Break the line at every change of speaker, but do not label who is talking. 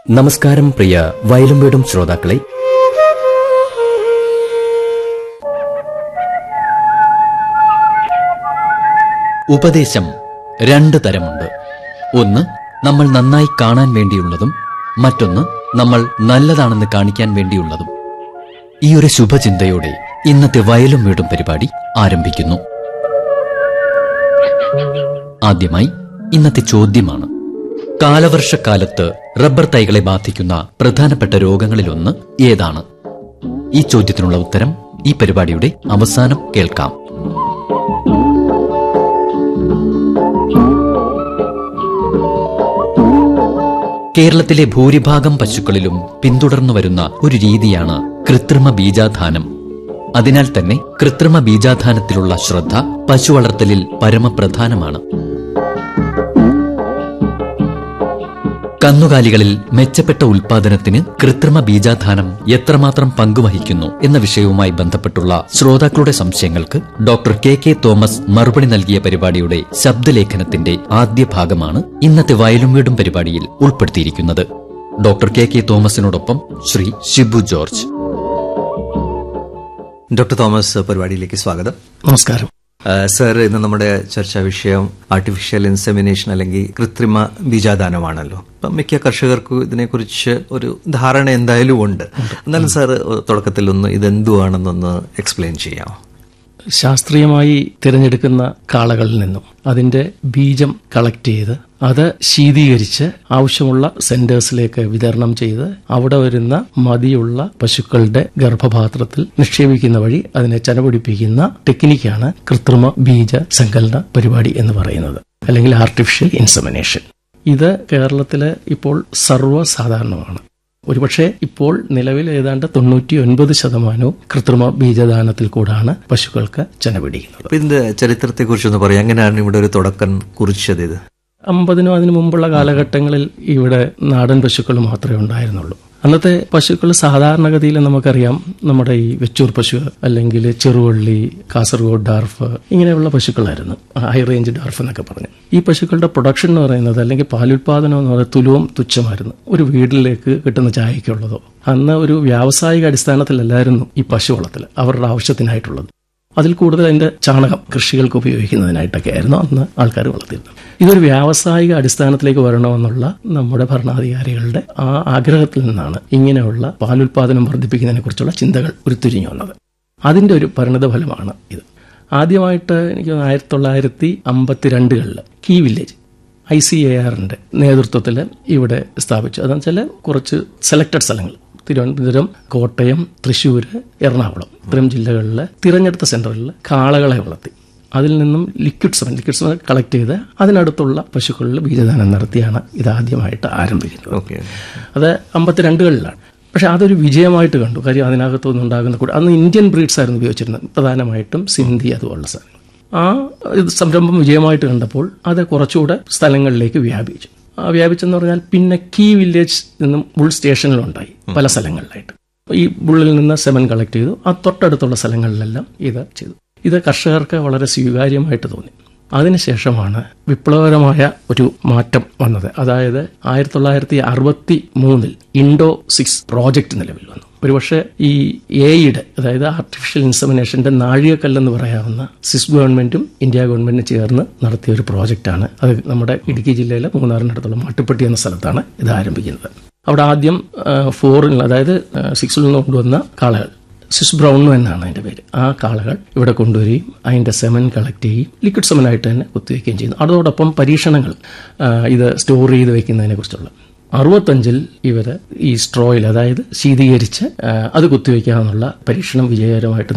നമസ്കാരം പ്രിയ വയലും വീടും ശ്രോതാക്കളെ ഉപദേശം രണ്ട് തരമുണ്ട് ഒന്ന് നമ്മൾ നന്നായി കാണാൻ വേണ്ടിയുള്ളതും മറ്റൊന്ന് നമ്മൾ നല്ലതാണെന്ന് കാണിക്കാൻ വേണ്ടിയുള്ളതും ഈ ഒരു ശുഭചിന്തയോടെ ഇന്നത്തെ വയലും വീടും പരിപാടി ആരംഭിക്കുന്നു ആദ്യമായി ഇന്നത്തെ ചോദ്യമാണ് കാലവർഷക്കാലത്ത് റബ്ബർ തൈകളെ ബാധിക്കുന്ന പ്രധാനപ്പെട്ട രോഗങ്ങളിലൊന്ന് ഏതാണ് ഈ ചോദ്യത്തിനുള്ള ഉത്തരം ഈ പരിപാടിയുടെ അവസാനം കേൾക്കാം കേരളത്തിലെ ഭൂരിഭാഗം പശുക്കളിലും പിന്തുടർന്നു വരുന്ന ഒരു രീതിയാണ് കൃത്രിമ ബീജാധാനം അതിനാൽ തന്നെ കൃത്രിമ ബീജാധാനത്തിലുള്ള ശ്രദ്ധ പശു വളർത്തലിൽ പരമപ്രധാനമാണ് കന്നുകാലികളിൽ മെച്ചപ്പെട്ട ഉൽപാദനത്തിന് കൃത്രിമ ബീജാധാനം എത്രമാത്രം പങ്കുവഹിക്കുന്നു എന്ന വിഷയവുമായി ബന്ധപ്പെട്ടുള്ള ശ്രോതാക്കളുടെ സംശയങ്ങൾക്ക് ഡോക്ടർ കെ കെ തോമസ് മറുപടി നൽകിയ പരിപാടിയുടെ ശബ്ദലേഖനത്തിന്റെ ആദ്യ ഭാഗമാണ് ഇന്നത്തെ വയലും വീടും പരിപാടിയിൽ ഉൾപ്പെടുത്തിയിരിക്കുന്നത് ഡോക്ടർ കെ കെ തോമസിനോടൊപ്പം Shri Shibu George
doctor Thomas പരിപാടിയിലേക്ക് സ്വാഗതം
നമസ്കാരം
ആ, സർ ഇന്ന് നമ്മുടെ ചർച്ചാ വിഷയം ആർട്ടിഫിഷ്യൽ ഇൻസെമിനേഷൻ അല്ലെങ്കിൽ കൃത്രിമ ബീജാദാനമാണല്ലോ അപ്പം മിക്ക കർഷകർക്കും ഇതിനെക്കുറിച്ച് ഒരു ധാരണ എന്തായാലും ഉണ്ട് എന്നാലും സാർ തുടക്കത്തിൽ ഒന്ന് ഇതെന്തുവാണെന്നൊന്ന് എക്സ്പ്ലെയിൻ ചെയ്യാമോ
ശാസ്ത്രീയമായി തിരഞ്ഞെടുക്കുന്ന കാളകളിൽ നിന്നും അതിന്റെ ബീജം കളക്ട് ചെയ്ത് അത് ശീതീകരിച്ച് ആവശ്യമുള്ള സെന്റേഴ്സിലേക്ക് വിതരണം ചെയ്ത് അവിടെ വരുന്ന മതിയുള്ള പശുക്കളുടെ ഗർഭപാത്രത്തിൽ നിക്ഷേപിക്കുന്ന വഴി അതിനെ ചനപിടിപ്പിക്കുന്ന ടെക്നിക്കാണ് കൃത്രിമ ബീജ സങ്കലന പരിപാടി എന്ന് പറയുന്നത് അല്ലെങ്കിൽ ആർട്ടിഫിഷ്യൽ ഇൻസമിനേഷൻ ഇത് കേരളത്തില് ഇപ്പോൾ സർവ്വസാധാരണമാണ് ഒരുപക്ഷെ ഇപ്പോൾ നിലവിൽ ഏതാണ്ട് തൊണ്ണൂറ്റി ഒൻപത് ശതമാനവും കൃത്രിമ ബീജദാനത്തിൽ കൂടാണ് പശുക്കൾക്ക് ചെനപിടിക്കുന്നത്
അപ്പൊ ഇതിന്റെ ചരിത്രത്തെക്കുറിച്ചൊന്ന് പറയാം എങ്ങനെയാണ് ഇവിടെ ഒരു തുടക്കം കുറിച്ചത് ഇത്
അമ്പതിനും അതിനു മുമ്പുള്ള കാലഘട്ടങ്ങളിൽ ഇവിടെ നാടൻ പശുക്കൾ മാത്രമേ ഉണ്ടായിരുന്നുള്ളൂ അന്നത്തെ പശുക്കൾ സാധാരണഗതിയിൽ നമുക്കറിയാം നമ്മുടെ ഈ വെച്ചൂർ പശു അല്ലെങ്കിൽ ചെറുവള്ളി കാസർഗോഡ് ഡാർഫ് ഇങ്ങനെയുള്ള പശുക്കളായിരുന്നു ഹൈ റേഞ്ച് ഡാർഫ് എന്നൊക്കെ പറഞ്ഞു ഈ പശുക്കളുടെ പ്രൊഡക്ഷൻ എന്ന് പറയുന്നത് അല്ലെങ്കിൽ പാലുൽപാദനം എന്ന് പറയുന്നത് തുലവും തുച്ഛമായിരുന്നു ഒരു വീട്ടിലേക്ക് കിട്ടുന്ന ചായക്കുള്ളതോ അന്ന് ഒരു വ്യാവസായിക അടിസ്ഥാനത്തിലല്ലായിരുന്നു ഈ പശു വളർത്തൽ അവരുടെ ആവശ്യത്തിനായിട്ടുള്ളത് അതിൽ കൂടുതൽ അതിന്റെ ചാണകം കൃഷികൾക്ക് ഉപയോഗിക്കുന്നതിനായിട്ടൊക്കെ ആയിരുന്നു അന്ന് ആൾക്കാർ വളർത്തിയിരുന്നത് ഇതൊരു വ്യാവസായിക അടിസ്ഥാനത്തിലേക്ക് വരണമെന്നുള്ള നമ്മുടെ ഭരണാധികാരികളുടെ ആ ആഗ്രഹത്തിൽ നിന്നാണ് ഇങ്ങനെയുള്ള പാലുൽപാദനം വർദ്ധിപ്പിക്കുന്നതിനെ കുറിച്ചുള്ള ചിന്തകൾ ഉരുത്തിരിഞ്ഞു വന്നത് അതിന്റെ ഒരു പരിണിത ഫലമാണ് ഇത് ആദ്യമായിട്ട് എനിക്ക് തോന്നുന്നു ആയിരത്തി തൊള്ളായിരത്തി അമ്പത്തിരണ്ടുകളിൽ key village I C A ആറിന്റെ നേതൃത്വത്തിൽ ഇവിടെ സ്ഥാപിച്ചു അതെന്ന് വെച്ചാൽ കുറച്ച് സെലക്ടഡ് സ്ഥലങ്ങൾ തിരുവനന്തപുരം കോട്ടയം തൃശ്ശൂർ എറണാകുളം ഇത്തരം ജില്ലകളിൽ തിരഞ്ഞെടുത്ത സെന്ററിൽ കാളകളെ വളർത്തി അതിൽ നിന്നും liquid semen liquid semen collect ചെയ്ത് അതിനടുത്തുള്ള പശുക്കളിൽ ബീജദാനം നടത്തിയാണ് ഇതാദ്യമായിട്ട് ആരംഭിക്കുന്നത്
ഓക്കെ
അത് അമ്പത്തിരണ്ടുകളിലാണ് പക്ഷെ അതൊരു വിജയമായിട്ട് കണ്ടു കാര്യം അതിനകത്തുനിന്ന് ഉണ്ടാകുന്ന കൂടെ അന്ന് ഇന്ത്യൻ ബ്രീഡ്സ് ആയിരുന്നു ഉപയോഗിച്ചിരുന്നത് പ്രധാനമായിട്ടും സിന്ധി അതുപോലുള്ള സാധനങ്ങൾ ആ ഇത് സംരംഭം വിജയമായിട്ട് കണ്ടപ്പോൾ അത് കുറച്ചുകൂടെ സ്ഥലങ്ങളിലേക്ക് വ്യാപിച്ചു ആ വ്യാപിച്ചെന്ന് പറഞ്ഞാൽ പിന്നെ കീ വില്ലേജ് നിന്നും ബുൾ സ്റ്റേഷനിലുണ്ടായി പല സ്ഥലങ്ങളിലായിട്ട് ഈ ബുള്ളിൽ നിന്ന് സെമൻ കളക്ട് ചെയ്തു ആ തൊട്ടടുത്തുള്ള സ്ഥലങ്ങളിലെല്ലാം ഇത് ചെയ്തു ഇത് കർഷകർക്ക് വളരെ സ്വീകാര്യമായിട്ട് തോന്നി അതിനുശേഷമാണ് വിപ്ലവകരമായ ഒരു മാറ്റം വന്നത് അതായത് ആയിരത്തി തൊള്ളായിരത്തി അറുപത്തി മൂന്നിൽ ഇൻഡോ സിക്സ് പ്രോജക്റ്റ് നിലവിൽ വന്നു ഒരുപക്ഷെ ഈ എയുടെ അതായത് ആർട്ടിഫിഷ്യൽ ഇൻസമിനേഷന്റെ നാഴികക്കല്ലെന്ന് പറയാവുന്ന സിസ് ഗവൺമെന്റും ഇന്ത്യ ഗവൺമെന്റും ചേർന്ന് നടത്തിയ ഒരു പ്രോജക്റ്റാണ് അത് നമ്മുടെ ഇടുക്കി ജില്ലയിലെ മൂന്നാറിനടുത്തുള്ള മാട്ടുപ്പെട്ടി എന്ന സ്ഥലത്താണ് ഇത് ആരംഭിക്കുന്നത് അവിടെ ആദ്യം ഫോറിൽ അതായത് സിക്സിൽ നിന്ന് കൊണ്ടുവന്ന കാളകൾ സിസ് ബ്രൗൺ എന്നാണ് അതിന്റെ പേര് ആ കാളകൾ ഇവിടെ കൊണ്ടുവരികയും അതിന്റെ സെമൻ കളക്ട് ചെയ്യുകയും ലിക്വിഡ് സെമനായിട്ട് തന്നെ കുത്തിവെക്കുകയും ചെയ്യുന്നു അതോടൊപ്പം പരീക്ഷണങ്ങൾ ആ, ഇത് സ്റ്റോർ ചെയ്ത് വെക്കുന്നതിനെ കുറിച്ചുള്ള അറുപത്തഞ്ചിൽ ഇവര് ഈ സ്ട്രോയിൽ അതായത് ശീതീകരിച്ച് ആ, അത് കുത്തിവെക്കാമെന്നുള്ള പരീക്ഷണം വിജയകരമായിട്ട്